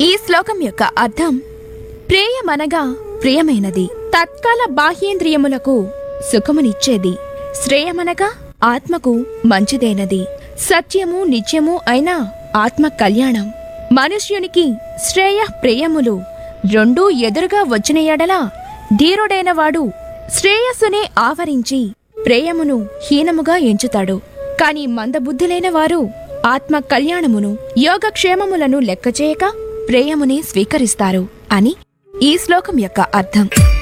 ఈ శ్లోకం యొక్క అర్థం ప్రేయమనగా ప్రియమైనది తత్కాల బాహ్యేంద్రియములకు సుఖమునిచ్చేది శ్రేయమనగా ఆత్మకు మంచిదైనది సత్యము నిత్యము అయిన ఆత్మ కళ్యాణం మనుష్యునికి శ్రేయ ప్రేయములు రెండూ ఎదురుగా వచ్చిన ఎడల ధీరుడైన వాడు శ్రేయస్సునే ఆవరించి ప్రేయమును హీనముగా ఎంచుతాడు కాని మందబుద్ధులైన వారు ఆత్మ కళ్యాణమును యోగక్షేమములను లెక్కచేయక ప్రేయమునే స్వీకరిస్తారు అని ఈ శ్లోకం యొక్క అర్థం